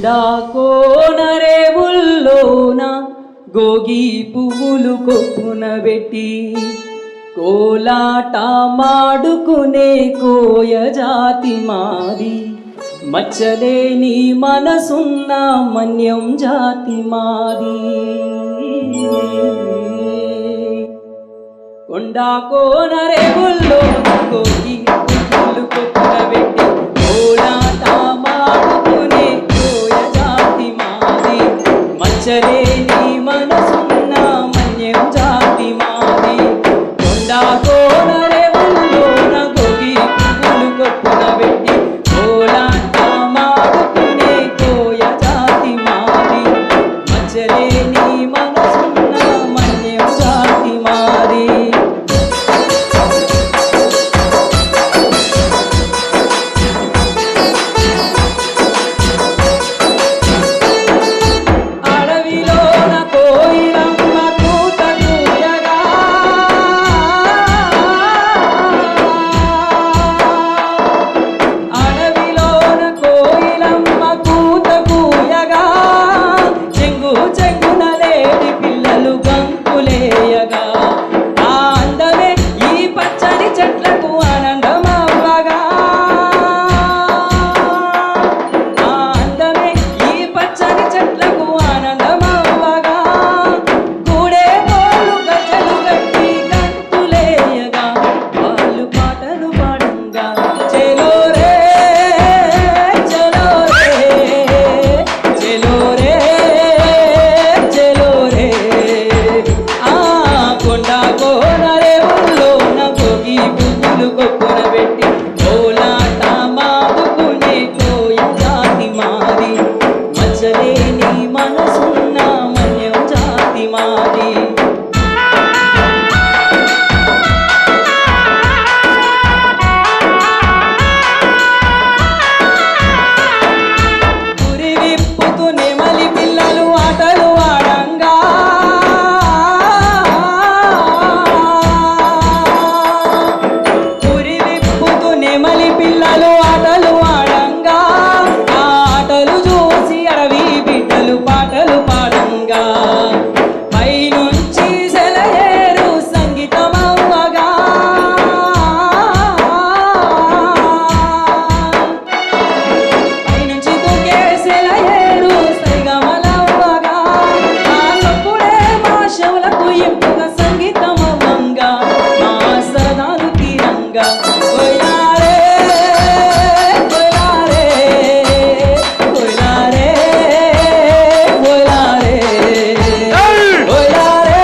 కొండా కోనరేవుల్లోన గోగి పువ్వులు కొప్పున పెట్టి కోలాట మాడుకునే కోయ జాతి మాది మచ్చలేని మనసున్న మన్యం జాతి మాది కొండా కోనరేవుల్లో గోగి పువ్వులు కొప్పున పెట్టి కోలాట మాడుకునే కోయ జాతి మాది మచ్చలేని మనసున్న మన్యం జాతి మాది కొండా కోనరేవుల్లోన గోగి పువ్వులు కొప్పున పెట్టి కోలాట మాడుకునే కోయ జాతి మాది మచ్చలేని మనసున్న మన్యం జాతి మాది అడవిలోన కోయిలమ్మ కూత కూయగా అడవిలోన కోయిలమ్మ కూత కూయగా చెంగు చెంగున లేడి పిల్లలు గంతులేయగా ఆ అందమే ఈ పచ్చని చెట్లకు ఆనందమవ్వగా ఆ అందమే ఈ పచ్చని చెట్లకు ఆనందమవ్వగా కూడే పోలు గజలు గట్టి గంతులేయగా వాళ్ళు పాటలు పాడంగా చెలో రే చెలో రే చెలో రే చెలో రే ఆ కొండ కోనరే ఊళ్ళోన గోగి పువ్వులు కొప్పున పెట్టి కోలాట మాదుకునే కోయ జాతి మాది మచ్చలేని మనసున్న మన్యం జాతి మాది పురి విప్పుతూ నెమలి పిల్లలు ఆటలు ఆడంగా పురి విప్పుతూ నెమలి పిల్లలు ఆటలు ఆడంగా ఆ ఆటలు చూసి అడవి బిడ్డలు పాటలు పాడంగా పైనుంచి సెలయేరు సంగీతమవ్వగా పైనుంచి దూకేసేల ఏరు సరిగమలవ్వగా ఆ సప్పుడే మా శవులకు ఇంపుగా సంగీతమవ్వంగా మా సరదాలు తీరంగా కొయ్యారే కొయ్యారే కొయ్యారే కొయ్యారే కొయ్యారే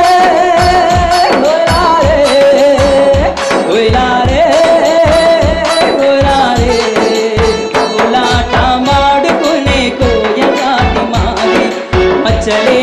కొయ్యారే కొయ్యారే కొయ్యారే కోలాట మాడుకునే కోయ జాతి మాది మచ్చలే